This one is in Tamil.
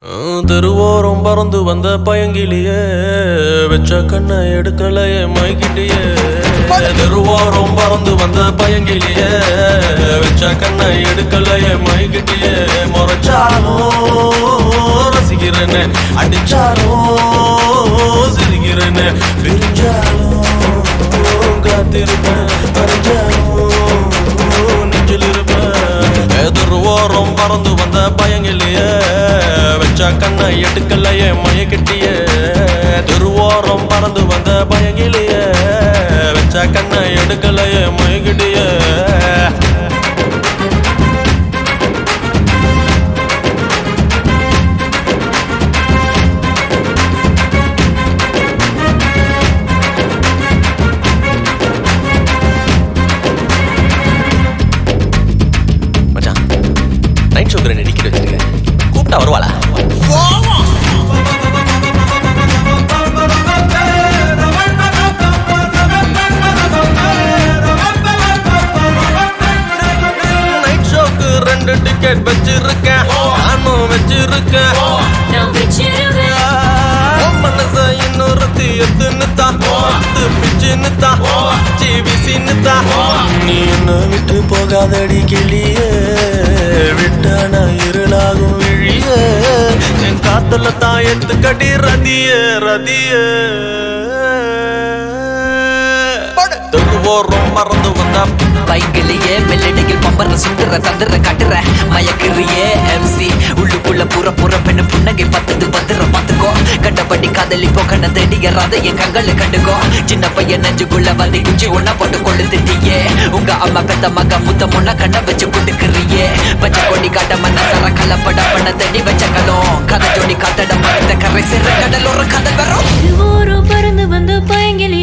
தெருவோரம் பறந்து வந்த பயங்கிலியே வச்ச கண்ணை எடுக்கலையே மைக்கிட்டியே தெருவோரம் பறந்து வந்த பயங்கிலியே வச்ச கண்ணை எடுக்கலையே மைக்கிட்டியே முறைச்சாலும் ரசிக்கிறேன்னு அடிச்சாலும் சிரிக்கிறேன்னு பிரிஞ்சாலும் காத்திருப்பேன் அறிஞ்சாலும் நெஞ்சில் இருப்பேன் எதிர் ஓரம் பறந்து வந்த பயங்கிலேயே வச்ச கண்ணை எடுக்கலையே மயக்கிட்டியே திருவோரம் பறந்து வந்த பயங்கிலேயே வச்ச கண்ணை எடுக்கலையே மயக்கிட்டியே மச்சான் நைட் ஷோக்கு ரெண்டு டிக்கெட் வச்சிருக்கேன் கூப்பிட்டா வருவாளா நைட் ஷோக்கு ரெண்டு டிக்கெட் வச்சிருக்கேன் நானும் வச்சிருக்கேன் நான் வச்சிருவேன் உன் மனச இன்னொருத்தி எத்துன்னு தான் பத்து பிச்சுன்னு தான் ஜிபிசின்னு தான் நீ என்ன விட்டு போகாதடி கிளியே விட்டான இருளாகும் விழியே என் காத்துல தான் எடுத்துக்கடி ரதியே ரதியே தெருவோரம் மறந்து வந்தா பைக்கிலேயே மெல்லடையில் பம்பர சுத்துற தந்துற கட்டுற மயக்கிறியே எம்சி உள்ளுக்குள்ள புற புற பெண்ணு புன்னகை பத்தது பத்திர பாத்துக்கோ கண்டபடி காதலிப்போ கண்ண தேடிய ராத என் கண்களை கண்டுக்கோ சின்ன பையன் நெஞ்சுக்குள்ள வந்து குச்சி ஒன்னா போட்டு கொண்டு திட்டியே உங்க அம்மா பெத்த மக முத்த முன்ன கண்ண வச்சு குடுக்குறியே பச்சை கொடி காட்ட மனசர கலப்பட பண்ண தேடி வச்ச கலம் கதை ஜோடி காத்தட மரத்த கரை சிற கடல் ஒரு கதை வரும் ஊரு பறந்து வந்து பயங்கிலியே